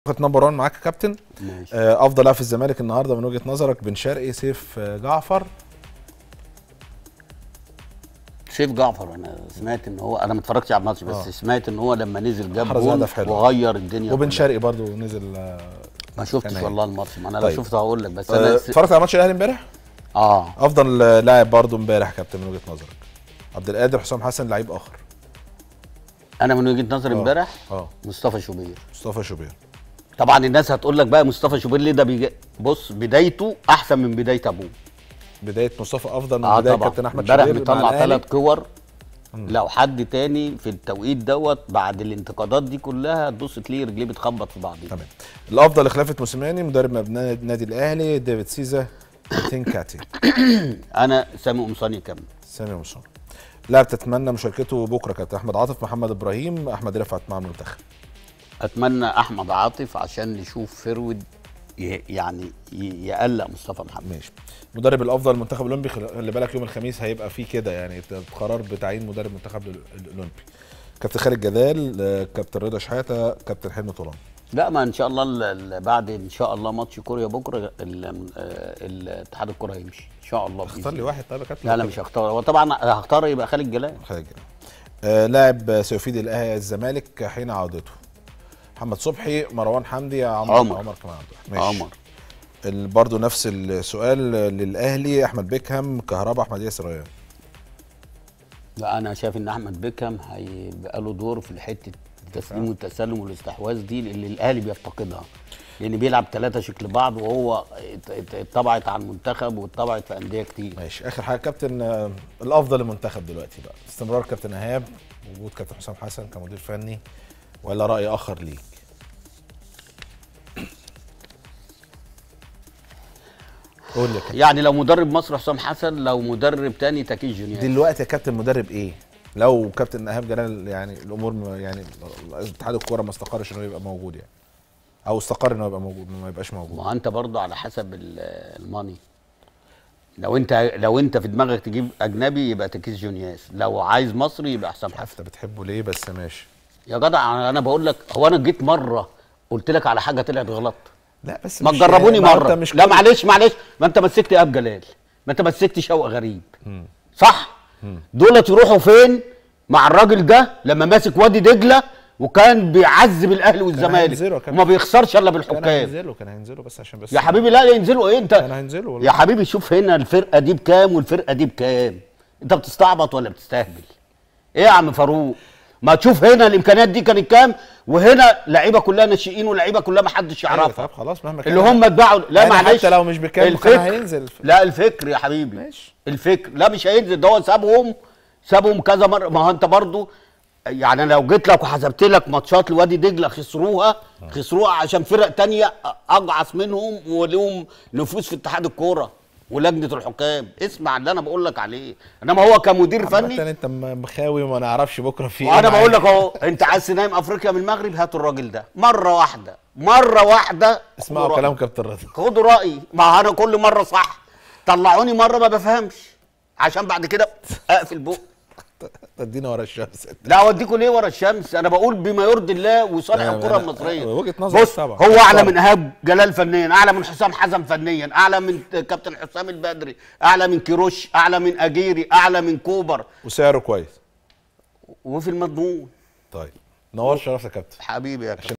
كنت نمبر 1 معاك يا كابتن ماشي آه، افضل لاعب في الزمالك النهارده من وجهه نظرك بن شرقي سيف آه، جعفر سيف جعفر انا سمعت ان هو انا ما اتفرجتش على الماتش بس آه. سمعت ان هو لما نزل جاب أحرز جول هدف حلو. وغير الدنيا وبن كلها. شرقي برضو نزل آه، ما شفتش كان والله الماتش ما انا طيب. لو شفته هقول لك بس آه، انا س... اتفرجت على ماتش الاهلي امبارح اه افضل آه، لاعب برضو امبارح يا كابتن من وجهه نظرك عبد القادر حسام حسن لعيب اخر انا من وجهه نظري آه. امبارح اه مصطفى شوبير مصطفى شوبير طبعا الناس هتقول لك بقى مصطفى شوبير ليه ده بيجي بص بدايته احسن من بدايه ابوه بدايه مصطفى افضل من اه بدايه طبعا كابتن احمد امبارح شوبير مع مطلع الأهلي. ثلاث كور لو حد تاني في التوقيت دوت بعد الانتقادات دي كلها تبص تلاقي رجليه بتخبط في بعضيها تمام الافضل لخلافه موسيماني مدرب مبنى النادي الاهلي ديفيد سيزا تينكاتي انا سامي قمصاني كمل سامي مصطفى لاعب تتمنى مشاركته بكره كابتن احمد عاطف محمد ابراهيم احمد رفعت مع المنتخب اتمنى احمد عاطف عشان نشوف فرود ي- يعني ي- يقلق مصطفى محمد ماشي مدرب الافضل المنتخب الاولمبي خلي بالك يوم الخميس هيبقى فيه كده يعني قرار بتعيين مدرب منتخب ال- الاولمبي كابتن خالد جلال آه، كابتن رضا شحاته كابتن حلمي طولان لا ما ان شاء الله ال- ال- بعد ان شاء الله ماتش كوريا بكره ال- آه، الاتحاد الكره هيمشي ان شاء الله بإذن اختار لي الله. واحد طيب يا كابتن لا لا مش هختار هو طبعا هختار يبقى خالد جلال خالد جلال آه لاعب سيفيد الاهلي الزمالك حين عودته محمد صبحي مروان حمدي عمر عمر. عمر كمان عبد الرحمن. ماشي. عمر ال- برضه نفس السؤال للاهلي احمد بيكهام كهربا احمد ياسر ريان لا انا شايف ان احمد بيكهام هيبقى له دور في حته التسليم والتسلم والاستحواذ دي اللي الاهلي بيفتقدها لان بيلعب ثلاثه شكل بعض وهو ات- ات- اتطبعت على المنتخب واتطبعت في انديه كتير ماشي اخر حاجه كابتن آه، الافضل للمنتخب دلوقتي بقى استمرار كابتن ايهاب وجود كابتن حسام حسن كمدير فني ولا راي اخر ليك قول لي يا كابتن يعني لو مدرب مصر حسام حسن لو مدرب تاني تاكيد جونيور دلوقتي يا كابتن مدرب ايه لو كابتن ايهاب جلال يعني الامور م- يعني اتحاد الكوره ما استقرش انه يبقى موجود يعني او استقر انه يبقى موجود ما يبقاش موجود ما انت برضه على حسب ال- الماني لو انت لو انت في دماغك تجيب اجنبي يبقى تكيس جونياس لو عايز مصري يبقى حسام مش حسن عارف انت بتحبه ليه بس ماشي يا جدع انا أنا بقول لك هو انا جيت مره قلت لك على حاجه طلعت غلط لا بس ما مش- تجربوني ما مره انت مش لا كل- معلش معلش ما انت مسكت ايهاب جلال ما انت مسكت شوقي غريب صح دولت يروحوا فين مع الراجل ده لما ماسك وادي دجله وكان بيعذب الاهلي والزمالك هينزلوا يا كابتن. وما بيخسرش الا كان بالحكام هينزلوا كان هينزلوا بس عشان بس يا حبيبي لا ينزلوا ايه انت كان هينزلوا والله. يا حبيبي شوف هنا الفرقه دي بكام والفرقه دي بكام انت بتستعبط ولا بتستهبل ايه يا عم فاروق ما تشوف هنا الامكانيات دي كانت كام وهنا لعيبه كلها ناشئين ولعيبه كلها ما حدش أيوة، يعرفها طب خلاص مهما كان اللي هم اتباعوا لا يعني معلش حتى لو مش بكام كان هينزل. لا الفكر يا حبيبي ماشي. الفكر لا مش هينزل ده هو سابهم سابهم كذا مره ما هو انت برضو يعني أنا لو جيت لك وحسبت لك ماتشات لوادي دجله خسروها خسروها عشان فرق تانية اجعص منهم ولهم نفوذ في اتحاد الكوره ولجنه الحكام اسمع اللي انا بقول لك عليه انما هو كمدير فني عامة انت م- مخاوي وما نعرفش بكره في وانا معاك. بقول لك اهو انت عايز تنام افريقيا من المغرب هاتوا الراجل ده مره واحده مره واحده اسمعوا خدوا كلام رأيي. كابتن رضا خدوا رايي ما انا كل مره صح طلعوني مره ما بفهمش عشان بعد كده اقفل بق تدينا ورا الشمس لا اوديكوا ليه ورا الشمس انا بقول بما يرضي الله وصالح لا، الكره أنا- المصريه وجهة نظرك بص طبعا. هو اعلى طبعا. من ايهاب جلال فنيا اعلى من حسام حسن فنيا اعلى من كابتن حسام البدري اعلى من كيروش اعلى من اجيري اعلى من كوبر وسعره كويس وفي المضمون طيب نور شرف يا كابتن حبيبي يا كابتن